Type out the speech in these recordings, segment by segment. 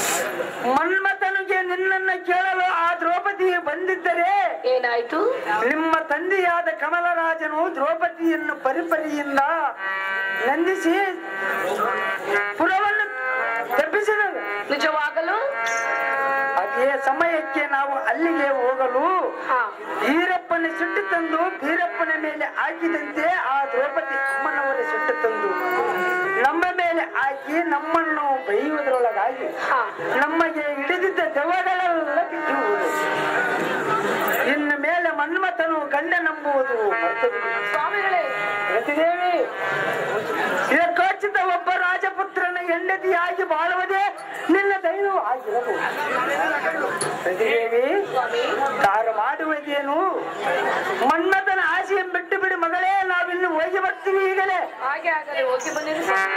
ಮನ್ಮಥನಿಗೆ ನಿನ್ನನ್ನ ಕೇಳಲು ಆ ದ್ರೌಪದಿ ಬಂದಿದ್ದರೆ ಏನಾಯ್ತು ನಿಮ್ಮ ತಂದೆಯಾದ ಕಮಲರಾಜನು ದ್ರೌಪದಿಯನ್ನು ಪರಿಪರಿಯಿಂದ ನಂದಿಸಿ ಪುರವನ್ನು ತಪ್ಪಿಸಿದರು ನಿಜವಾಗಲು ಅದೇ ಸಮಯಕ್ಕೆ ನಾವು ಅಲ್ಲಿಗೆ ಹೋಗಲು ಹಾ ಈರಪ್ಪನ ಸಿಟ್ಟು ತಂದು ಬೀರಪ್ಪನ ಮೇಲೆ ಹಾಕಿದಂತೆ ಆ ದ್ರೌಪದಿ ಅಮ್ಮನವರ ಸಿಟ್ಟು ತಂದು ನಮ್ಮ ಮೇಲೆ ಹಾಕಿ ನಮ್ಮನ್ನು ಬೈಯುವುದರೊಳಗಾಗಿ ಹಾ ನಮಗೆ ಹಿಡಿದಿದ್ದ ದೆವ್ವಗಳೆಲ್ಲ ಬಿಟ್ಟು ಹೋದವು. ಇನ್ನು ಮೇಲೆ ಮನ್ಮಥನು ಗಂಡ ನಂಬುವುದು ಮರೆತುಬಿಡು. ಸ್ವಾಮಿಗಳೇ ರತಿದೇವಿ ಇದಕ್ಕೋಚಿತ ಒಬ್ಬ ರಾಜಪುತ್ರನ ಹೆಂಡತಿಯಾಗಿ ಬಾಳುವುದೇ ನಿನ್ನ ದೈವ ಆಗಿರಬಹುದು ರತಿದೇವಿ ಸ್ವಾಮಿ ತಾನು ಮಾಡುವುದೇನು ಮನ್ಮಥನ ಆಸೆಯನ್ನು ಬಿಟ್ಟು ಬಿಡಿ ಮಗಳೇ ನಾವಿನ್ನು ಹೋಗಿ ಬರ್ತೀವಿ ಈಗಲೇ ಹಾಗೆ ಆಗಲಿ ಹೋಗಿ ಬಂದಿರಿ ಸ್ವಾಮಿ.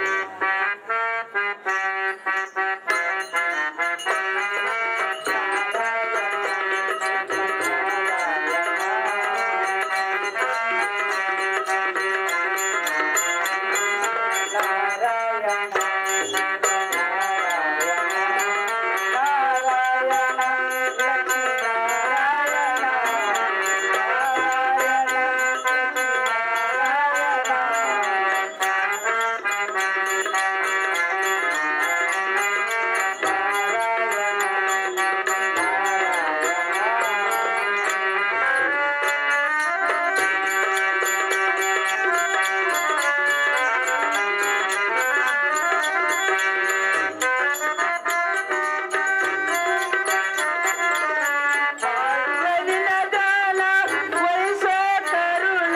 ವಯಸ್ಸೋ ತರುಣ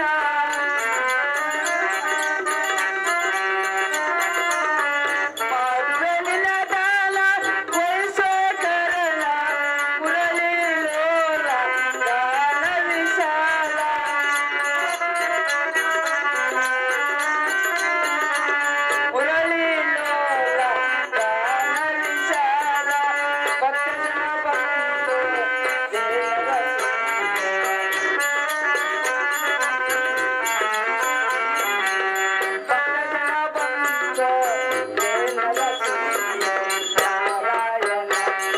ಪಾರ್ವನಿನ ದಾಲ ವಯಸ್ಸೋ ತರುಣ ಮುರಳೀಲೋಲ ಗಾನ ವಿಶಾಲ ಮುರಳೀಲೋಲ ಗಾನ ವಿಶಾಲ ಭಕ್ತಜನ ಬಂದು ದೇವರ ಭಕ್ತಜನ ಬಂದು ದೇವರ ನಾರಾಯಣ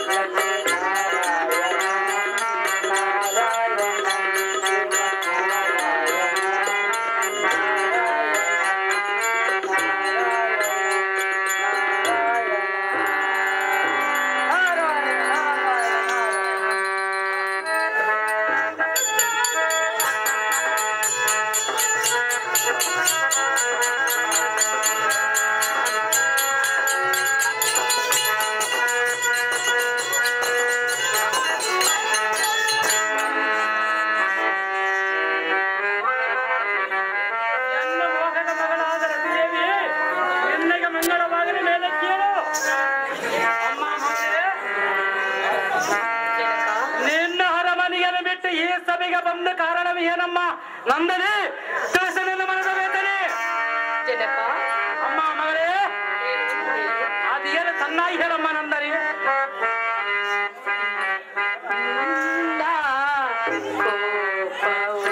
ಎನ್ನ ಮೋಹನ ಮಗಳಾದ ರತಿದೇವಿ ನಿನ್ನಗೆ ಮಂಗಳವಾಗಲಿ ಮೇಲೆ ಕೇಳು ಅಮ್ಮ ಮಗಳೇ, ನಿನ್ನ ಅರಮನೆಯನ್ನು ಬಿಟ್ಟು ಈ ಸಭೆಗೆ ಬಂದ ಕಾರಣವೇನಮ್ಮ ನಂದನೆ ತಿಳಿಸಿ ನಿನ್ನ ಮನದ ವೇದನೆ ಜನಕ ಅಮ್ಮ ಮಗಳೇ ಅದೇನು ಚೆನ್ನಾಗಿ ಹೇಳಮ್ಮ ನಂದರಿ ನಿನ್ನ ಕೋಪವು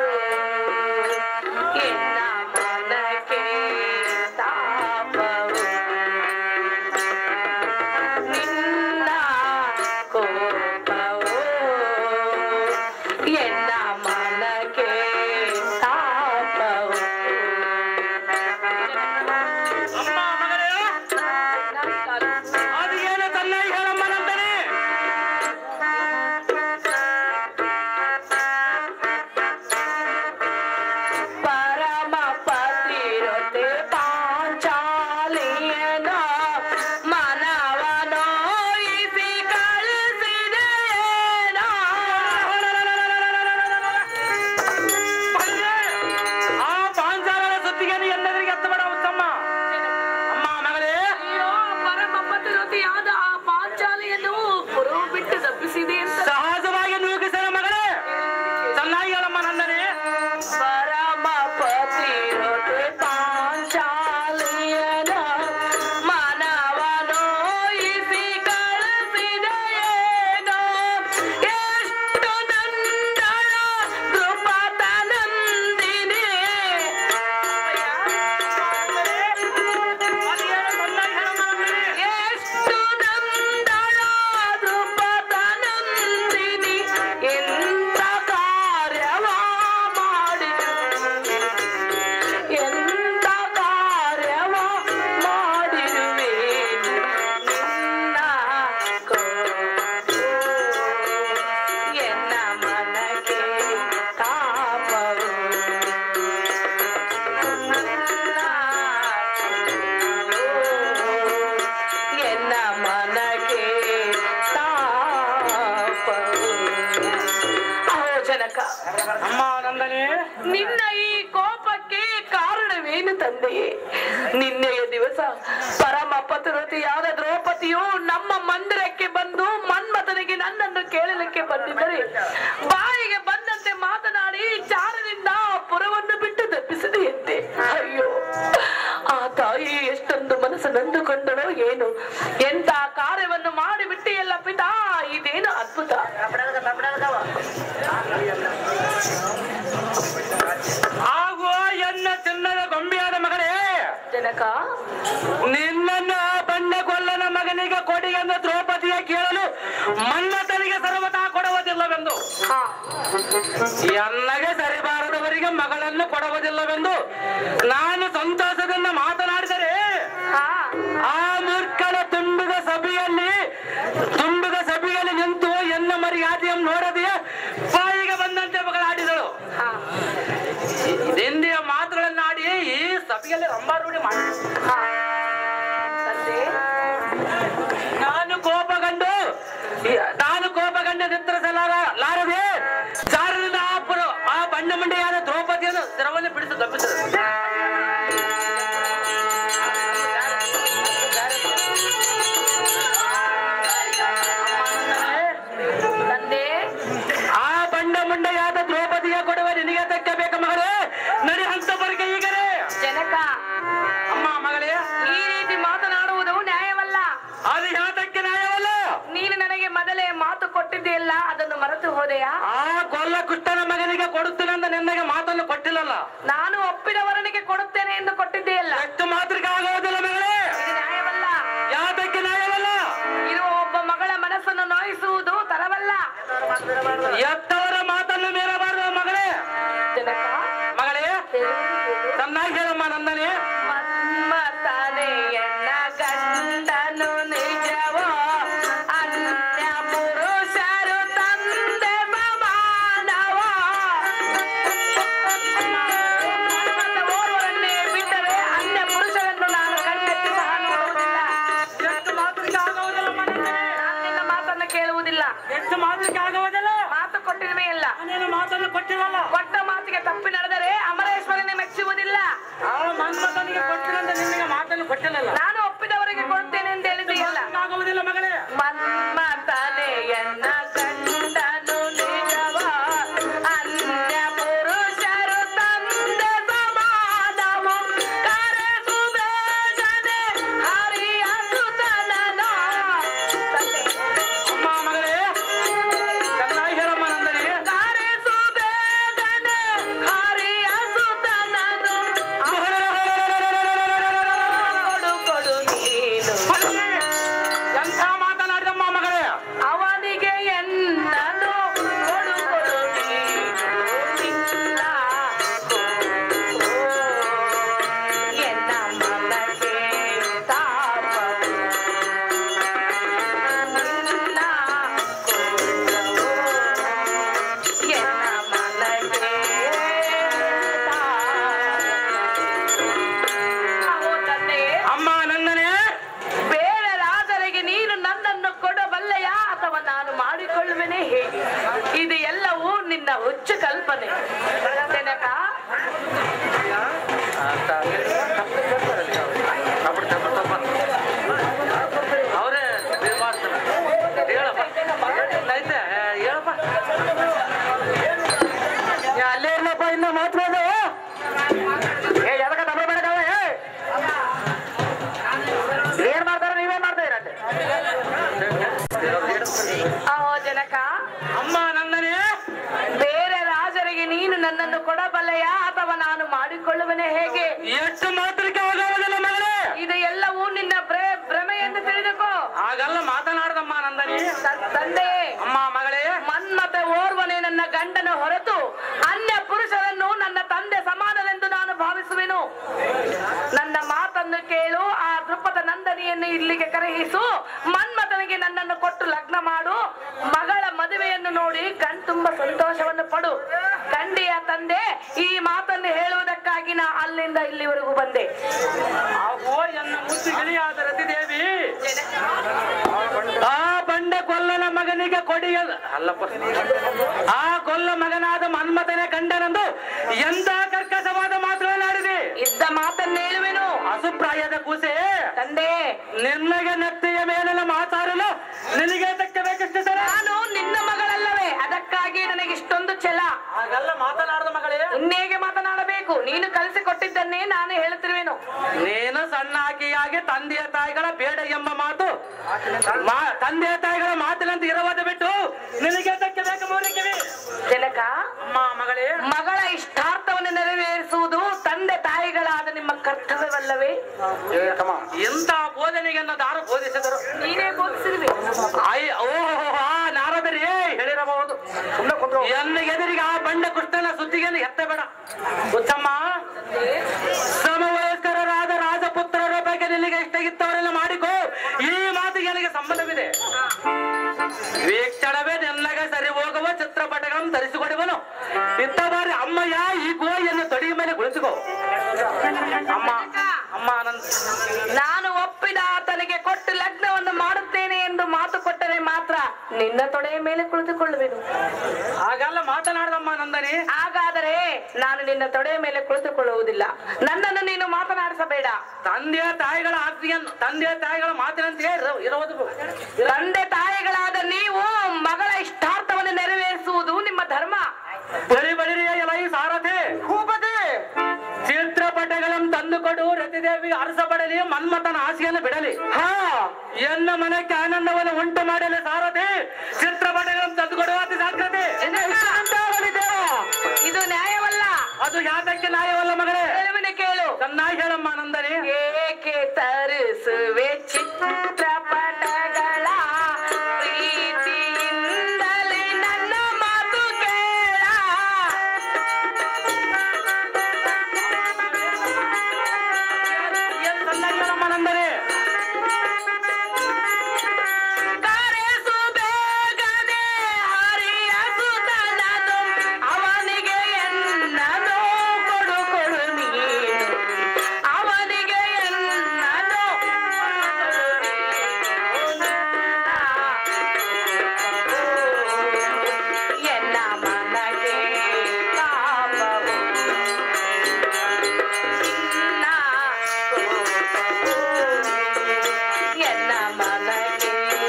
ಎನ್ನ ಮನಕ್ಕೆ ತಾಪವು ನಿನ್ನ ಕೋಪವು ಎನ್ನ ಮನಕ್ಕೆ ತಾಪವು ಜನಕ ಅಮ್ಮ ನಂದನಿ ನಿನ್ನ ಈ ಕೋಪಕ್ಕೆ ಕಾರಣವೇನು ತಂದೆಯೇ ನಿನ್ನೆಯ ದಿವಸ ಪರಮ ಪತಿರತಿಯಾದ ದ್ರೌಪದಿಯು ನಮ್ಮ ಮಂದಿರಕ್ಕೆ ಬಂದು ಮನ್ಮಥನಿಗೆ ನನ್ನನ್ನು ಕೇಳಲಿಕ್ಕೆ ಬಂದಿದ್ದರೆ ಬಾಯಿಗೆ ಬಂದಂತೆ ಮಾತನಾಡಿ ಚಾರದಿಂದ ಆ ಪುರವನ್ನು ಬಿಟ್ಟು ತಪ್ಪಿಸಿದೆಯಂತೆ ಅಯ್ಯೋ ಆ ತಾಯಿ ಎಷ್ಟೊಂದು ಮನಸ್ಸು ನೊಂದುಕೊಂಡಳೋ ಏನು ಎಂತ ಕಾರ್ಯವನ್ನು ಮಾಡಿಬಿಟ್ಟಿಯಲ್ಲ ಪಿತಾ ಇದೇನು ಅದ್ಭುತ ಆಗುವ ಎನ್ನ ಚಿನ್ನದ ಗೊಂಬೆಯಾದ ಮಗಳೇ ಜನಕ ನಿನ್ನನ್ನು ಆ ಬಂಡ ಕೊಲ್ಲನ ಮಗನಿಗೆ ಕೊಡಿ ಎಂದು ದ್ರೌಪದಿಯ ಕೇಳಲು ಮನ್ನತನಿಗೆ ಸರ್ವತಾ ಕೊಡುವುದಿಲ್ಲವೆಂದು ಹಾ ಎನ್ನಗೆ ಸರಿಬಾರದವರಿಗೆ ಮಗಳನ್ನು ಕೊಡುವುದಿಲ್ಲವೆಂದು ನಾನು ಸಂತೋಷದಿಂದ ಮಾತನಾಡಿದರೆ ಹಾ ಆ ಮೂರ್ಖನ ತುಂಬಿದ ಸಭೆಯಲ್ಲಿ ತುಂಬಿದ ಸಭೆಯಲ್ಲಿ ನಿಂತು ಎನ್ನ ಮರ್ಯಾದೆಯನ್ನು ನೋಡದೆ ಬಾಯಿಗೆ ಬಂದಂತೆ ಮಗಳಾಡಿದಳು ಹಾ ಹಿಂದಿಯ ಮಾತುಗಳನ್ನಾಡಿ ಈ ಸಭೆಯಲ್ಲಿ ರಂಬಾರೂಢಿ ಮಾಡಿ ಹಾ ತಂದೆ ನಾನು ಕೋಪಗೊಂಡು ನಾನು ಕೋಪಗೊಂಡು ನಿದ್ರಿಸಲಾರದೆ ಜಾರದಿಂದ ಆ ಪುರ ಆ ಬಣ್ಣ ಮಂಡೆಯಾದ ದ್ರೌಪದಿಯನ್ನು ಸ್ಥಿರವನ್ನು ಬಿಡಿಸಿ ತಪ್ಪಿಸಿದರು ತಂದೆ ಆ ಬಂಡ ಮುಂಡೆಯಾದ ದ್ರೌಪದಿಯ ಕೊಡುವ ನಿನಗೆ ತಕ್ಕಬೇಕು ಮಗಳೇ ನಡಿ ಹಂತವರೆಗೆ ಈಗಲೇ ಜನಕ ಅಮ್ಮ ಮಗಳೇ ಈ ರೀತಿ ಮಾತನಾಡುವುದು ನ್ಯಾಯವಲ್ಲ ಅದು ಯಾತಕ್ಕೆ ನ್ಯಾಯವಲ್ಲ ನೀನು ನನಗೆ ಮೊದಲೇ ಮಾತು ಕೊಟ್ಟಿದ್ದೆಯಲ್ಲ ಅದನ್ನು ಮರೆತು ಹೋದೆಯಾ ಆ ಗೊಲ್ಲ ಕುಷ್ಟನ ಮಗನಿಗೆ ಕೊಡುತ್ತೇನೆಂದು ನಿನ್ನಗೆ ಮಾತನ್ನು ಕೊಟ್ಟಿಲ್ಲಲ್ಲ ನಾನು ಒಪ್ಪಿದವರನಿಗೆ ಕೊಡುತ್ತೇನೆ ಎಂದು ಕೊಟ್ಟಿದ್ದೆಯಲ್ಲ ಎಷ್ಟು ಮಾತ್ರಕ್ಕೆ ಆಗುವುದಿಲ್ಲ ಮಗಳೇ ಇದು ನ್ಯಾಯವಲ್ಲ ಯಾತಕ್ಕೆ ನ್ಯಾಯವಲ್ಲ ಇರುವ ಒಬ್ಬ ಮಗಳ ಮನಸ್ಸನ್ನು ನೋಯಿಸುವುದು ತರವಲ್ಲ ಎತ್ತವರ ಮಾತನ್ನು ಮೀರಬಾರದು ಮಗಳೇ ಜನಕ ಮಗಳೇ ಚೆನ್ನಾಗಿ ಹೇಳಮ್ಮ ನಂದನೆ ಮನ್ಮಥನೇ ಎನ್ನ ಗಂಡನು ನಿಜವೋ ಅನ್ಯ ಪುರುಷರು ತಂದೆ ಸಮಾನವೋ ಮನ್ಮಥ ಓರ್ವರನ್ನೇ ಬಿಟ್ಟರೆ ಅನ್ಯ ಪುರುಷರನ್ನು ನಾನು ಕಣ್ಣೆತ್ತಿ ಸಹ ನೋಡುವುದಿಲ್ಲ ಎಷ್ಟು ಮಾತ್ರಕ್ಕೆ ಆಗುವುದಿಲ್ಲ ನಂದನೆ ನಾನು ನಿನ್ನ ಮಾತನ್ನು ಕೇಳುವುದಿಲ್ಲ ಎಷ್ಟು ಮಾತ್ರಕ್ಕೆ ಆಗುವುದಿಲ್ಲ ಮಾತು ಕೊಟ್ಟಿರುವೆ ಇಲ್ಲ ನಾನೇನು ಮಾತನ್ನು ಕೊಟ್ಟಿರಲ್ಲ ಕೊಟ್ಟ ಮಾತಿಗೆ ತಪ್ಪಿ ನಡೆದರೆ ಅಮರೇಶ್ವರನೇ ಮೆಚ್ಚುವುದಿಲ್ಲ ಆ ಮನ್ಮಥನಿಗೆ ಕೊಟ್ಟಿರಂತ ನಿನಗೆ ಮಾತನ್ನು ಕೊಟ್ಟಿಲ್ಲಲ್ಲ ನಾನು ಒಪ್ಪಿದವರಿಗೆ ಕೊಡ್ತೇನೆ ಅಂತ ಹೇಳಿದೆಯಲ್ಲ ಆಗುವುದಿಲ್ಲ ಮಗಳೇ ಮನ್ಮಥನೇ ಎನ್ನ ಗಂಡನು ನಿಜವ ಅನ್ಯ ಪುರುಷರು ತಂದೆ ಸಮಾನವು ಕರೆಸು ಬೇಗನೆ ಹರಿಯ ಸುತನನು ಅಮ್ಮ ಮಗಳೇ ಚೆನ್ನಾಗಿ ಹೇಳಮ್ಮ ನಂದನೆ ಕರೆಸು ಬೇಗನೆ ಹರಿಯ ಸುತನನು ಕೊಡು ಕೊಡು ನೀನು ಎಂಥ ಮಾತನಾಡಿದಮ್ಮ ಮಗಳೇ ಅವನಿಗೆ ಎನ್ನನು ಕೊಡು ಕೊಡು ನೀನು ನಿನ್ನ ಎನ್ನ ಮನಗೆ ತಾಪವು ನಿನ್ನ ಎನ್ನ ಮನಗೆ ತಾಪವು ತಂದೆ ಅಮ್ಮ ನಂದನೆ ಬೇರೆ ರಾಜರಿಗೆ ನೀನು ನನ್ನನ್ನು ಕೊಡಬಲ್ಲೆಯ ಅಥವಾ ನಾನು ಮಾಡಿಕೊಳ್ಳುವೆನೇ ಹೇಗೆ ಇದು ಎಲ್ಲವೂ ನಿನ್ನ ಹುಚ್ಚು ಕಲ್ಪನೆ ಜನಕ ಅವರೇ ಇದು ಮಾಡ್ತಾರೆ ಹೇಳಪ್ಪ ಐತೆ ಹೇಳಪ್ಪ ಏ, ಅಲ್ಲೇ ಇರ್ಲಪ್ಪ ಇನ್ನ ಮಾತ್ರ ಅದು ಏ ಎದಕ್ಕ ತಮ್ಮ ಬೇಡಕವ ಏನ್ ಮಾಡ್ತಾರ ನೀವೇನ್ ಮಾಡ್ತಾ ಇರಂತೆ ಅಹೋ ಜನಕ ಅಮ್ಮ ನಂದನೆ ಬೇರೆ ರಾಜರಿಗೆ ನೀನು ನನ್ನನ್ನು ಕೊಡಬಲ್ಲೆಯ ಅಥವಾ ನಾನು ಮಾಡಿಕೊಳ್ಳುವೆನೇ ಹೇಗೆ ಎಷ್ಟು ಮಾತ್ರಕ್ಕೆ ಆಗೋದಿಲ್ಲ ಮಗಳೇ ಇದು ಎಲ್ಲವೂ ನಿನ್ನ ಭ್ರ- ಭ್ರಮೆ ಎಂದು ತಿಳಿದುಕೋ ಹಾಗಲ್ಲ ಮಾತನಾಡದಮ್ಮ ನಂದನಿ ತ- ತಂದೆಯೇ ಅಮ್ಮ ಮಗಳೇ ಮನ್ಮತ ಓರ್ವನೇ ನನ್ನ ಗಂಡನ ಹೊರತು ಅನ್ಯ ಪುರುಷರನ್ನು ನನ್ನ ತಂದೆ ಸಮಾನವೆಂದು ನಾನು ಭಾವಿಸುವೆನು ನನ್ನ ಮಾತನ್ನು ಕೇಳು ಆ ದೃಪದ ನಂದನಿಯನ್ನು ಇಲ್ಲಿಗೆ ಕರೆಯಿಸು ಮನ್ಮಥನಿಗೆ ನನ್ನನ್ನು ಕೊಟ್ಟು ಲಗ್ನ ಮಾಡು ಮಗಳ ಮದುವೆಯನ್ನು ನೋಡಿ ಕಣ್ತುಂಬ ಸಂತೋಷವನ್ನು ಪಡು ಕಂಡಿಯ ತಂದೆ ಈ ಮಾತನ್ನು ಹೇಳುವುದಕ್ಕಾಗಿ ನಾ ಅಲ್ಲಿಂದ ಇಲ್ಲಿವರೆಗೂ ಬಂದೆ ಆಗೋ ಎನ್ನ ಮುದ್ದು ಗಿಳಿಯಾದ ರತಿದೇವಿ ಆ ಬಂಡೆ ಕೊಲ್ಲನ ಮಗ ಮಗನಿಗೆ ಕೊಡಿಯ ಅಲ್ಲಪ್ಪ ಆ ಗೊಲ್ಲ ಮಗನಾದ ಮನ್ಮಥನೇ ಕಂಡನೆಂದು ಎಂತ ಕರ್ಕಶವಾದ ಮಾತುಗಳನ್ನಾಡಿದೆ ಇದ್ದ ಮಾತನ್ನ ಹೇಳುವೆನು ಅಸುಪ್ರಾಯದ ಕೂಸೆ ತಂದೆ ನಿನ್ನಗೆ ನೆತ್ತಿಯ ಮೇಲೆಲ್ಲ ಮಾತಾಡಲು ನಿನಗೆ ತಕ್ಕ ಬೇಕಷ್ಟು ಸರ ನಾನು ನಿನ್ನ ಮಗಳಲ್ಲವೇ ಅದಕ್ಕಾಗಿ ನನಗೆ ಇಷ್ಟೊಂದು ಛಲ ಹಾಗೆಲ್ಲ ಮಾತನಾಡದ ಮಗಳೇ ಇನ್ನೇಗೆ ಮಾತನಾಡಬೇಕು ನೀನು ಕಲಿಸಿಕೊಟ್ಟಿದ್ದನ್ನೇ ನಾನು ಹೇಳುತ್ತಿರುವೆನು ನೀನು ಸಣ್ಣ ಆಕೆಯಾಗಿ ತಂದೆಯ ತಾಯಿಗಳ ಬೇಡ ಎಂಬ ಮಾತು ಮಾ- ತಂದೆಯ ತಾಯಿಗಳ ಮಾತಿನಂತೆ ಇರವಾದ ಬಿಟ್ಟು ನಿನಗೆ ತಕ್ಕ ಬೇಕು ಮೂರಕ್ಕಿವಿ ಜನಕ ಅಮ್ಮ ಮಗಳೇ ಮಗಳ ಇಷ್ಟಾರ್ಥವನ್ನು ನೆರವೇರಿಸುವುದು ತಂದೆ ತಾಯಿಗಳಾದ ನಿಮ್ಮ ಕರ್ತವ್ಯವಲ್ಲವೇ ಎಂತ ಬೋಧನೆಗೆ ದಾರ ಬೋಧಿಸಿದರು ನೀನೇ ಬೋಧಿಸಿರುವೆ ಆಯ್ ಓಹೋ ಆ ನಾರದರಿ ಹೇಳಿರಬಹುದು ಎನ್ನ ಎದುರಿಗೆ ಆ ಬಂಡ ಕೃಷ್ಣನ ಸುದ್ದಿಗೆಯನ್ನು ಎತ್ತ ಬೇಡ ಹುಚ್ಚಮ್ಮ ಸಮವಯಸ್ಕರಾದ ರಾಜಪುತ್ರರ ಬಗ್ಗೆ ನಿನಗೆ ಇಷ್ಟಗಿತ್ತವರೆಲ್ಲ ಮಾಡಿಕೋ ಈ ಮಾತಿಗೆ ನನಗೆ ಸಂಬಂಧವಿದೆ ವೀಕ್ಷಣವೇ ನಿನ್ನಗೆ ಸರಿ ಹೋಗುವ ಚಿತ್ರಪಟಗಳನ್ನು ಧರಿಸಿಕೊಡುವನು ಇತ್ತ ಬಾರಿ ಅಮ್ಮಯ್ಯ ಈ ಗೋಯನ್ನು ತೊಡೆಯ ಮೇಲೆ ಕುಳಿತುಕೋ ಅಮ್ಮ ಅಮ್ಮ ನನ್ನ ನಾನು ಒಪ್ಪಿದ ಆತನಿಗೆ ಕೊಟ್ಟು ಲಗ್ನವನ್ನು ಮಾಡುತ್ತೇನೆ ಎಂದು ಮಾತು ಕೊಟ್ಟರೆ ಮಾತ್ರ ನಿನ್ನ ತೊಡೆಯ ಮೇಲೆ ಕುಳಿತುಕೊಳ್ಳುವೆನು ಹಾಗೆಲ್ಲ ಮಾತನಾಡದಮ್ಮ ನಂದನಿ ಹಾಗಾದರೆ ನಾನು ನಿನ್ನ ತೊಡೆಯ ಮೇಲೆ ಕುಳಿತುಕೊಳ್ಳುವುದಿಲ್ಲ ನನ್ನನ್ನು ನೀನು ಮಾತನಾಡಿಸಬೇಡ ತಂದೆಯ ತಾಯಿಗಳ ಆಜ್ಞೆಯನ್ನು ತಂದೆಯ ತಾಯಿಗಳ ಮಾತಿನಂತೆ ಇರ- ಇರುವುದು ತಂದೆ ತಾಯಿಗಳಾದ ನೀವು ಮಗಳ ಇಷ್ಟಾರ್ಥವನ್ನು ನೆರವೇರಿಸುವುದು ನಿಮ್ಮ ಧರ್ಮ ಬಳಿ ಬಳಿರಿಯ ಎಲೈ ಸಾರಥಿ ಚಿತ್ರಪಟಗಳನ್ನು ತಂದುಕೊಡು ರತಿದೇವಿ ಅರಸಬಡಲಿ ಮನ್ಮಥನ ಆಸೆಯನ್ನು ಬಿಡಲಿ ಹಾ ಎನ್ನ ಮನಕ್ಕೆ ಆನಂದವನ್ನು ಉಂಟು ಮಾಡಲಿ ಸಾರಥಿ ಚಿತ್ರಪಟಗಳನ್ನು ತಂದುಕೊಡುವ ಅತಿ ಸಾಧ್ಯತೆ ಇದು ನ್ಯಾಯವಲ್ಲ ಅದು ಯಾತಕ್ಕೆ ನ್ಯಾಯವಲ್ಲ ಮಗಳೇ ಹೇಳುವಿನ ಕೇಳು ಚೆನ್ನಾಗಿ ಹೇಳಮ್ಮ ನಂದನಿ ಏಕೆ ತರಿಸುವೆ ಚಿತ್ರಪಟಗಳ ಪ್ರೀತಿಯಿಂದಲೇ ನನ್ನ ಮಾತು ಕೇಳ ಏನ್ ಚೆನ್ನಾಗಿ ಹೇಳಮ್ಮ ನಂದನಿ ಕರೆಸು ಬೇಗನೆ ಹರಿಯಸುತ್ತನದು ಅವನಿಗೆ ಎನ್ನನು ಕೊಡು ಕೊಡು ನೀನು ಅವನಿಗೆ ಎನ್ನನು ಎನ್ನ ಮನಗೆ ಪಾಪವು ನಿನ್ನ ಎನ್ನ ಮನಗೆ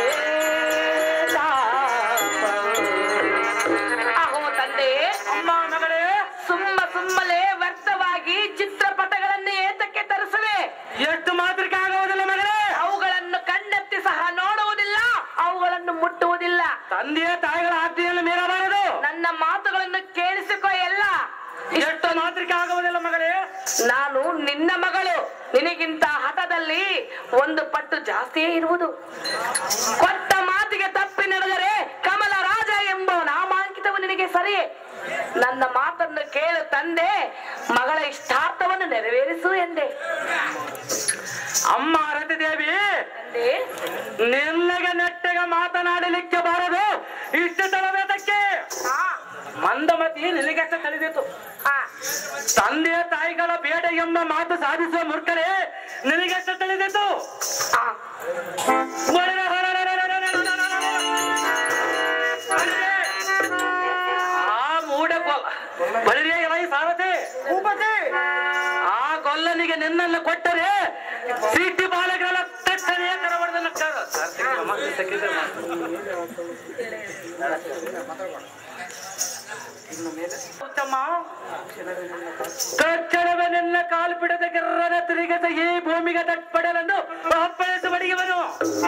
ಪಾಪವು. ಅಹೋ ತಂದೆ ಅಮ್ಮ ಮಗಳೇ ಸುಮ್ಮ ಸುಮ್ಮನೆ ವ್ಯರ್ಥವಾಗಿ ಚಿತ್ರಪಟಗಳನ್ನು ಏತಕ್ಕೆ ತರಿಸುವೆ ಎಷ್ಟು ಮಾತ್ರಕ್ಕೆ ಆಗುವುದಿಲ್ಲ ಮಗಳೇ ಅವುಗಳನ್ನು ಕಣ್ಣೆತ್ತಿ ಸಹ ನೋಡುವುದಿಲ್ಲ ಅವುಗಳನ್ನು ಮುಟ್ಟುವುದಿಲ್ಲ ತಂದೆಯ ತಾಯಿಗಳ ಆಜ್ಞೆಯನ್ನು ಮೀರಬಾರದು ನನ್ನ ಮಾತುಗಳನ್ನು ಕೇಳಿಸಿಕೊ ಎಲ್ಲ ಎಷ್ಟು ಮಾತ್ರಕ್ಕೆ ಆಗುವುದಿಲ್ಲ ಮಗಳೇ ನಾನು ನಿನ್ನ ಮಗಳು ನಿನಗಿಂತ ಹಠದಲ್ಲಿ ಒಂದು ಪಟ್ಟು ಜಾಸ್ತಿಯೇ ಇರುವುದು ಕೊಟ್ಟ ಮಾತಿಗೆ ತಪ್ಪಿ ನಡೆದರೆ ಕಮಲ ರಾಜ ಎಂಬ ನಾಮಾಂಕಿತವು ನಿನಗೆ ಸರಿಯೇ ನನ್ನ ಮಾತನ್ನು ಕೇಳು ತಂದೆ ಮಗಳ ಇಷ್ಟಾರ್ಥವನ್ನು ನೆರವೇರಿಸು ಎಂದೆ ಅಮ್ಮ ರತಿದೇವಿ ತಂದೆ ನಿನ್ನಗೆ ನೆಟ್ಟಗೆ ಮಾತನಾಡಲಿಕ್ಕೆ ಬಾರದು ಇಷ್ಟು ತರಬೇತಕ್ಕೆ ಆ, ಮಂದಮತಿ ನಿನಗೆಷ್ಟು ತಿಳಿದಿತ್ತು ಆ, ತಂದೆಯ ತಾಯಿಗಳ ಬೇಡ ಎಂಬ ಮಾತು ಸಾಧಿಸುವ ಮೂರ್ಖರೇ ನಿನಗೆಷ್ಟು ತಿಳಿದಿತ್ತು ಆ. ಆ ಮೂಡ ಬಳಿರೇ ಸಾರಥಿ ಆ ಗೊಲ್ಲನಿಗೆ ನಿನ್ನನ್ನು ಕೊಟ್ಟರೆ ಸಿಟಿ ಬಾಲಕರೆಲ್ಲ ತಟ್ಟನೆ ಕರಬಡ್ದ ಉತ್ತಮ ತಕ್ಷಣವೇ ನಿನ್ನ ಕಾಲು ಬಿಡದ ಗಿರ್ರನ ತಿರುಗದ ಈ ಭೂಮಿಗೆ ತಟ್ಪಡಲೆಂದು ಅಪ್ಪಳಿಸಿ ಬಡಿಯುವನು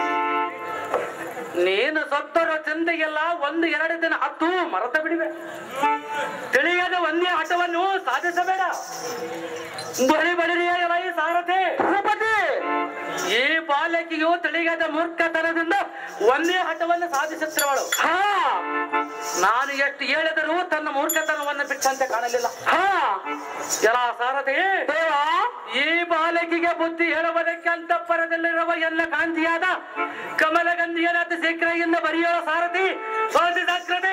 ನೀನು ಸತ್ತರ ಚಿಂತೆಗೆಲ್ಲ ಒಂದು ಎರಡು ದಿನ ಹತ್ತು ಮರೆತ ಬಿಡಿವೆ ತಿಳಿಯದ ಒಂದೇ ಆಟವನ್ನು ಸಾಧಿಸಬೇಡ ಬಳಿ ಬಳಿರಿಯ ಎಲೈ ಸಾರಥಿ ಭೂಪತಿ ಈ ಬಾಲಕಿಯು ತಿಳಿಯದ ಮೂರ್ಖತನದಿಂದ ಒಂದೇ ಹಠವನ್ನು ಸಾಧಿಸುತ್ತಿರುವಳು ಹಾ ನಾನು ಎಷ್ಟು ಹೇಳಿದರೂ ತನ್ನ ಮೂರ್ಖತನವನ್ನು ಬಿಟ್ಟಂತೆ ಕಾಣಲಿಲ್ಲ ಹಾ ಎಲ್ಲ ಸಾರಥಿ ಈ ಬಾಲಕಿಗೆ ಬುದ್ಧಿ ಹೇಳುವುದಕ್ಕೆ ಅಂತಃಪರದಲ್ಲಿರುವ ಎಲ್ಲ ಕಾಂತಿಯಾದ ಕಮಲಗಂಧಿಯನ ಅತಿ ಶೀಘ್ರದಿಂದ ಬರೆಯುವ ಸಾರಥಿ ಸ್ವಾತಿ ಸಾಕ್ಷರತೆ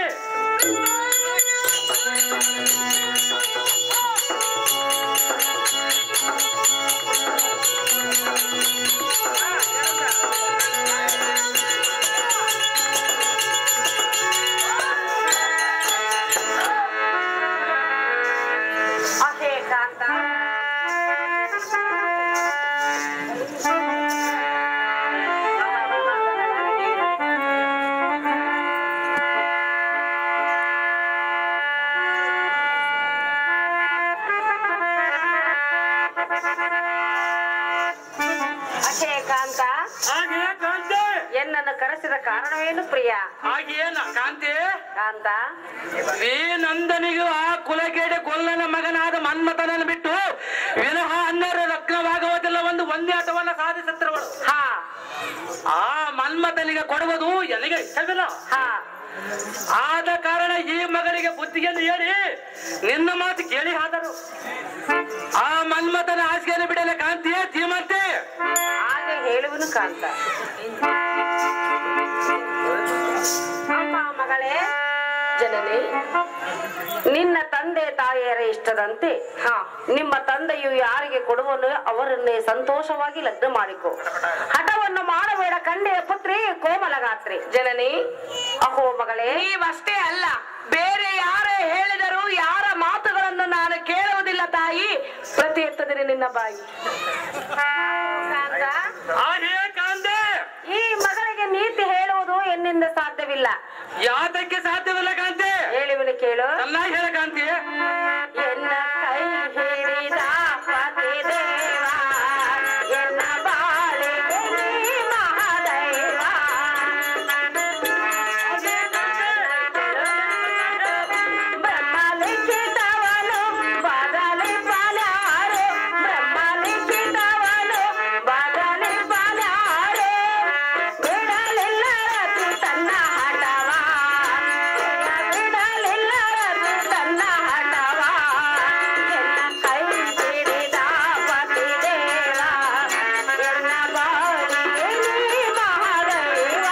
ಕರೆಸಿದ ಕಾರಣವೇನು ಪ್ರಿಯ ಹಾಗೇನ ಕಾಂತಿ ಕಾಂತ ಈ ನಂದನಿಗೂ ಆ ಕುಲಕೇಡೆ ಕೊಲ್ಲನ ಮಗನಾದ ಮನ್ಮಥನನ್ನು ಬಿಟ್ಟು ವಿನಃ ಹನ್ನೆರಡು ಲಗ್ನವಾಗುವುದಿಲ್ಲ ಒಂದು ಒಂದೇ ಆಟವನ್ನ ಸಾಧಿಸುತ್ತಿರುವಳು ಹಾ ಆ ಮನ್ಮಥನಿಗೆ ಕೊಡುವುದು ಎಲ್ಲಿಗೆ ಇಷ್ಟವಿಲ್ಲ ಹಾ ಆದ ಕಾರಣ ಈ ಮಗನಿಗೆ ಬುದ್ಧಿಯನ್ನು ಹೇಳಿ ನಿನ್ನ ಮಾತು ಕೇಳಿ ಆದರು ಆ ಮನ್ಮಥನ ಹಾಸಿಗೆಯನ್ನು ಬಿಡಲೆ ಕಾಂತಿಯೇ ಧೀಮಂತೆ ಹಾಗೆ ಹೇಳುವನು ಕಾಂತ ಅಮ್ಮ ಮಗಳೇ ಜನನಿ ನಿನ್ನ ತಂದೆ ತಾಯಿಯರ ಇಷ್ಟದಂತೆ ಹಾ ನಿಮ್ಮ ತಂದೆಯು ಯಾರಿಗೆ ಕೊಡುವನು ಅವರನ್ನೇ ಸಂತೋಷವಾಗಿ ಲಗ್ನ ಮಾಡಿಕೊ ಹಠವನ್ನು ಮಾಡಬೇಡ ಕಂಡೆಯ ಪುತ್ರಿ ಕೋಮಲಗಾತ್ರಿ ಜನನಿ ಅಹೋ ಮಗಳೇ ನೀವಷ್ಟೇ ಅಲ್ಲ ಬೇರೆ ಯಾರೇ ಹೇಳಿದರೂ ಯಾರ ಮಾತುಗಳನ್ನು ನಾನು ಕೇಳುವುದಿಲ್ಲ ತಾಯಿ ಪ್ರತಿ ಎತ್ತದಿರಿ ನಿನ್ನ ಬಾಯಿ ಕಾಂತ, ಆಹೇ ಕಾಂತೆ ಈ ಮಗಳಿಗೆ ನೀತಿ ಹೇಳುವುದು ಎನ್ನಿಂದ ಸಾಧ್ಯವಿಲ್ಲ ಯಾತಕ್ಕೆ ಸಾಧ್ಯವಿಲ್ಲ ಕಾಂತೆ ಹೇಳುವನು ಕೇಳು ಚೆನ್ನಾಗಿ ಹೇಳ ಕಾಂತಿ ಎನ್ನ ಕೈ ಹಿಡಿದ ಪತಿದೇವ ಎನ್ನ ಬಾಳಿಗೆ ನೀ ಮಹಾದೈವ ಬ್ರಹ್ಮಲಿಖಿತವನು ಬದಲಿ ಬಲಾರೆ ಬ್ರಹ್ಮಲಿಖಿತವನು ಬದಲಿ ಬಲಾರೆ ಬಿಡಲಿಲ್ಲ ರತಿ ತನ್ನ ಹಠವ ಬಿಡಲಿಲ್ಲ ರತಿ ತನ್ನ ಹಠವ ಎನ್ನ ಕೈ ಹಿಡಿದ ಪತಿದೇವ ಎನ್ನ ಬಾಳಿಗೆ ನೀ ಮಹಾದೈವ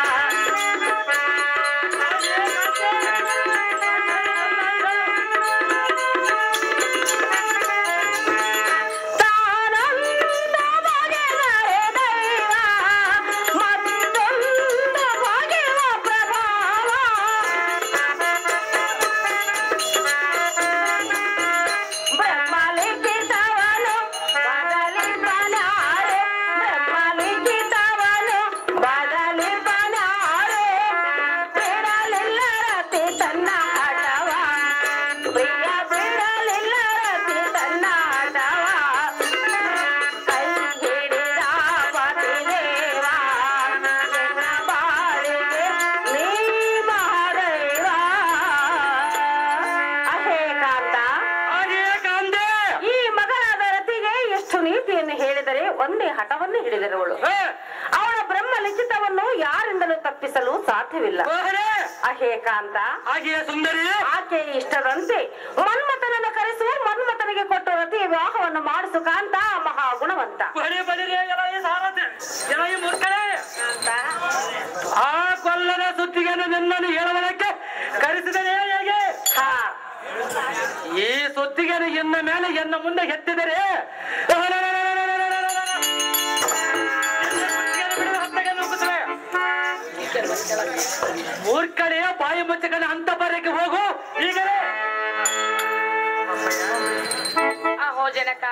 ತಾನೊಂದ ಬಗೆದರೆ ದೈವ ಮತ್ತೊಂದು ಬಗೆವ ಪ್ರಭಾವ ಬ್ರಹ್ಮಲಿಖಿತವನು ಬದಲಿ ಬನಾರೆ ಬ್ರಹ್ಮಲಿಖಿತವನು ಬದಲಿ ಬನಾರೆ ಬಿಡಲಿಲ್ಲ ರತಿ ತನ್ನ ಹಠವ ಪ್ರಿಯ ಬಿಡಲಿಲ್ಲ ರತಿ ತನ್ನ ಹಠವ ಕೈ ಹಿಡಿದ ಪತಿದೇವ ಎನ್ನ ಬಾಳಿಗೆ ನೀ ಮಹಾದೈವ ಅಹೇ ಕಾಂತ ಆಹೇ ಕಾಂತೆ ಈ ಮಗಳಾದ ರತಿಗೆ ಎಷ್ಟು ನೀತಿಯನ್ನು ಹೇಳಿದರೆ ಒಂದೇ ಹಠವನ್ನು ಹಿಡಿದಿರುವಳು ಹೇ, ಅವಳ ಬ್ರಹ್ಮ ಲಿಖಿತವನ್ನು ಯಾರಿಂದಲೂ ತಪ್ಪಿಸಲು ಸಾಧ್ಯವಿಲ್ಲ ಓಹರೇ, ಅಹೇ ಕಾಂತ ಹಾಗೆಯೇ ಸುಂದರಿ ಆಕೆ ಇಷ್ಟದಂತೆ ಮನ್ಮಥನನ್ನು ಕರೆಸುವ ಮನ್ಮಥನಿಗೆ ಕೊಟ್ಟು ರತಿ ವಿವಾಹವನ್ನು ಮಾಡಿಸು ಕಾಂತ ಮಹಾಗುಣವಂತ ಬರಿ ಬರಿರಿ ಎಲ್ಲ ಈ ಸಾರಥಿ ಎಲ್ಲ ಈ ಮೂರ್ಖರೇ ಕಾಂತ ಆ ಕೊಲ್ಲನ ಸುದ್ದಿಗೆಯನ್ನು ನಿನ್ನನ್ನು ಹೇಳುವುದಕ್ಕೆ ಕರೆಸಿದರೆ ಹೇಗೆ ಹಾ ಈ ಸುದ್ದಿಗೆನು ಇನ್ನ ಮೇಲೆ ಎನ್ನ ಮುಂದೆ ಎತ್ತಿದರೆ ಮೂರ್ಖಡೆಯ ಬಾಯಿ ಮುಚ್ಚಕನ ಅಂತ ಬರಕ್ಕೆ ಹೋಗು ಈಗಲೇ ಅಹೋ ಜನಕ